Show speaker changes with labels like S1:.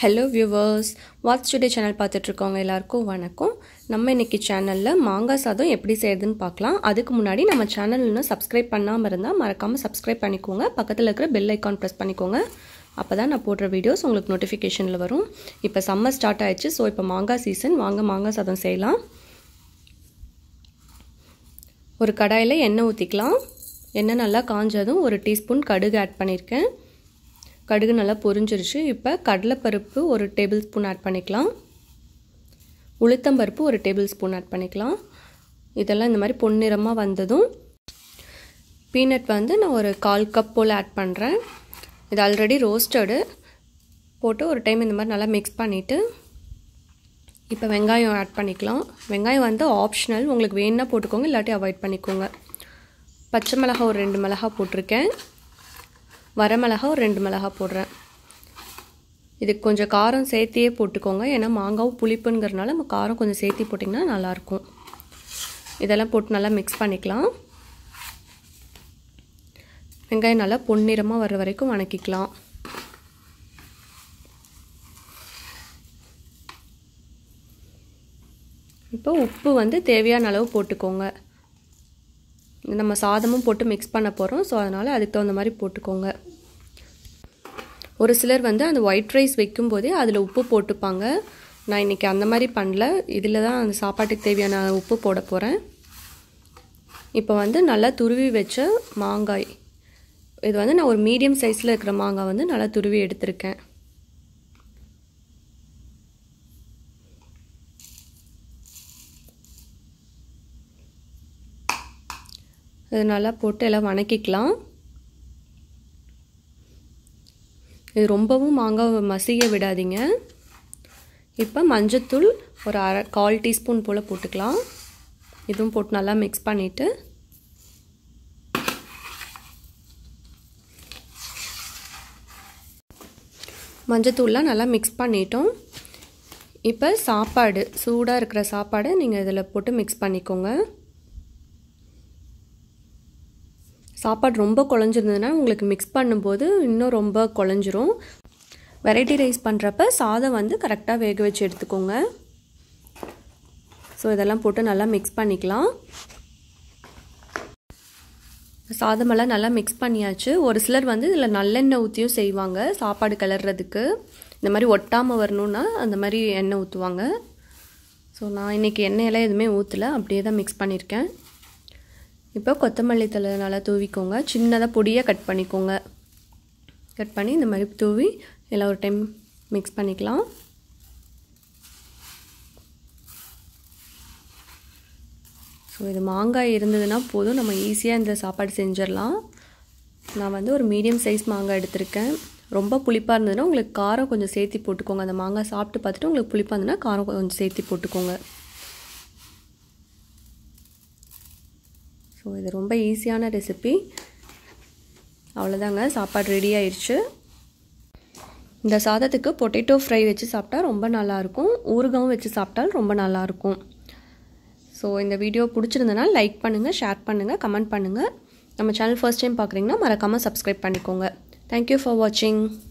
S1: hello viewers what's today channel பார்த்துட்ருக்கவங்க எல்லாருக்கும் வணக்கம் நம்ம இன்னைக்கு சேனலில் மாங்காய் சாதம் எப்படி செய்யறதுன்னு பார்க்கலாம் அதுக்கு முன்னாடி நம்ம சேனல் இன்னும் சப்ஸ்கிரைப் பண்ணாமல் இருந்தால் மறக்காமல் சப்ஸ்கிரைப் பண்ணிக்கோங்க பக்கத்தில் இருக்கிற பெல் ஐக்கான் ப்ரெஸ் பண்ணிக்கோங்க அப்போ தான் நான் போடுற வீடியோஸ் உங்களுக்கு நோட்டிஃபிகேஷனில் வரும் இப்போ சம்மர் ஸ்டார்ட் ஆயிடுச்சு ஸோ இப்போ மாங்காய் சீசன் வாங்க மாங்காய் சாதம் செய்யலாம் ஒரு கடாயில் எண்ணெய் ஊற்றிக்கலாம் எண்ணெய் நல்லா காஞ்சதும் ஒரு டீஸ்பூன் கடுகு ஆட் பண்ணியிருக்கேன் கடுகு நல்லா பொரிஞ்சிருச்சு இப்போ கடலைப்பருப்பு ஒரு டேபிள் ஸ்பூன் ஆட் பண்ணிக்கலாம் உளுத்தம்பருப்பு ஒரு டேபிள் ஸ்பூன் ஆட் பண்ணிக்கலாம் இதெல்லாம் இந்த மாதிரி பொன்னிறமாக வந்ததும் பீனட் வந்து நான் ஒரு கால் கப் போல் ஆட் பண்ணுறேன் இது ஆல்ரெடி ரோஸ்டடு போட்டு ஒரு டைம் இந்த மாதிரி நல்லா மிக்ஸ் பண்ணிவிட்டு இப்போ வெங்காயம் ஆட் பண்ணிக்கலாம் வெங்காயம் வந்து ஆப்ஷனல் உங்களுக்கு வேணுன்னா போட்டுக்கோங்க இல்லாட்டி அவாய்ட் பண்ணிக்கோங்க பச்சை மிளகா ஒரு ரெண்டு மிளகா போட்டிருக்கேன் வரமிளகா ஒரு ரெண்டு மிளகா போடுறேன் இதுக்கு கொஞ்சம் காரம் சேர்த்தியே போட்டுக்கோங்க ஏன்னா மாங்காவும் புளிப்புங்கிறனால நம்ம காரம் கொஞ்சம் சேர்த்தி போட்டிங்கன்னா நல்லாயிருக்கும் இதெல்லாம் போட்டு நல்லா மிக்ஸ் பண்ணிக்கலாம் வெங்காயம் நல்லா பொன்னிறமாக வர்ற வரைக்கும் வணக்கிக்கலாம் இப்போ உப்பு வந்து தேவையான அளவு போட்டுக்கோங்க நம்ம சாதமும் போட்டு மிக்ஸ் பண்ண போகிறோம் ஸோ அதனால் அதுக்கு தகுந்த மாதிரி போட்டுக்கோங்க ஒரு சிலர் வந்து அந்த ஒயிட் ரைஸ் வைக்கும்போதே அதில் உப்பு போட்டுப்பாங்க நான் இன்றைக்கி அந்த மாதிரி பண்ணல இதில் தான் அந்த சாப்பாட்டுக்கு தேவையான உப்பு போட போகிறேன் இப்போ வந்து நல்லா துருவி வச்ச மாங்காய் இது வந்து நான் ஒரு மீடியம் சைஸில் இருக்கிற மாங்காய் வந்து நல்லா துருவி எடுத்திருக்கேன் இது நல்லா போட்டு எல்லாம் வணக்கிக்கலாம் இது ரொம்பவும் மாங்காய் மசிய விடாதீங்க இப்போ மஞ்சத்தூள் ஒரு அரை கால் டீஸ்பூன் போல் போட்டுக்கலாம் இதுவும் போட்டு நல்லா மிக்ஸ் பண்ணிவிட்டு மஞ்சத்தூள்லாம் நல்லா மிக்ஸ் பண்ணிட்டோம் இப்போ சாப்பாடு சூடாக இருக்கிற சாப்பாடு நீங்கள் இதில் போட்டு மிக்ஸ் பண்ணிக்கோங்க சாப்பாடு ரொம்ப குழஞ்சிருந்ததுன்னா உங்களுக்கு மிக்ஸ் பண்ணும்போது இன்னும் ரொம்ப குழஞ்சிரும் வெரைட்டி ரைஸ் பண்ணுறப்ப சாதம் வந்து கரெக்டாக வேக வச்சு எடுத்துக்கோங்க ஸோ இதெல்லாம் போட்டு நல்லா மிக்ஸ் பண்ணிக்கலாம் சாதமெல்லாம் நல்லா மிக்ஸ் பண்ணியாச்சு ஒரு சிலர் வந்து இதில் நல்லெண்ணெய் ஊற்றியும் செய்வாங்க சாப்பாடு கிளறதுக்கு இந்த மாதிரி ஒட்டாமல் வரணுன்னா அந்த மாதிரி எண்ணெய் ஊற்றுவாங்க ஸோ நான் இன்றைக்கி எண்ணெயெல்லாம் எதுவுமே ஊற்றலை அப்படியே தான் மிக்ஸ் பண்ணியிருக்கேன் இப்போ கொத்தமல்லி தலை நல்லா தூவிக்கோங்க சின்னதாக பொடியாக கட் பண்ணிக்கோங்க கட் பண்ணி இந்த மாதிரி தூவி எல்லாம் ஒரு டைம் மிக்ஸ் பண்ணிக்கலாம் ஸோ இது மாங்காய் இருந்ததுன்னா போதும் நம்ம ஈஸியாக இந்த சாப்பாடு செஞ்சிடலாம் நான் வந்து ஒரு மீடியம் சைஸ் மாங்காய் எடுத்திருக்கேன் ரொம்ப புளிப்பாக இருந்ததுன்னா உங்களுக்கு காரம் கொஞ்சம் சேர்த்தி போட்டுக்கோங்க அந்த மாங்காய் சாப்பிட்டு பார்த்துட்டு உங்களுக்கு புளிப்பாக இருந்ததுன்னா காரம் கொஞ்சம் சேர்த்தி போட்டுக்கோங்க ஸோ இது ரொம்ப ஈஸியான ரெசிபி அவ்வளோதாங்க சாப்பாடு ரெடி ஆயிடுச்சு இந்த சாதத்துக்கு பொட்டேட்டோ ஃப்ரை வச்சு சாப்பிட்டா ரொம்ப நல்லாயிருக்கும் ஊறுகாவும் வச்சு சாப்பிட்டால் ரொம்ப நல்லாயிருக்கும் ஸோ இந்த வீடியோ பிடிச்சிருந்தனா லைக் பண்ணுங்கள் ஷேர் பண்ணுங்கள் கமெண்ட் பண்ணுங்கள் நம்ம சேனல் ஃபர்ஸ்ட் டைம் பார்க்குறீங்கன்னா மறக்காமல் சப்ஸ்கிரைப் பண்ணிக்கோங்க தேங்க்யூ ஃபார் வாட்சிங்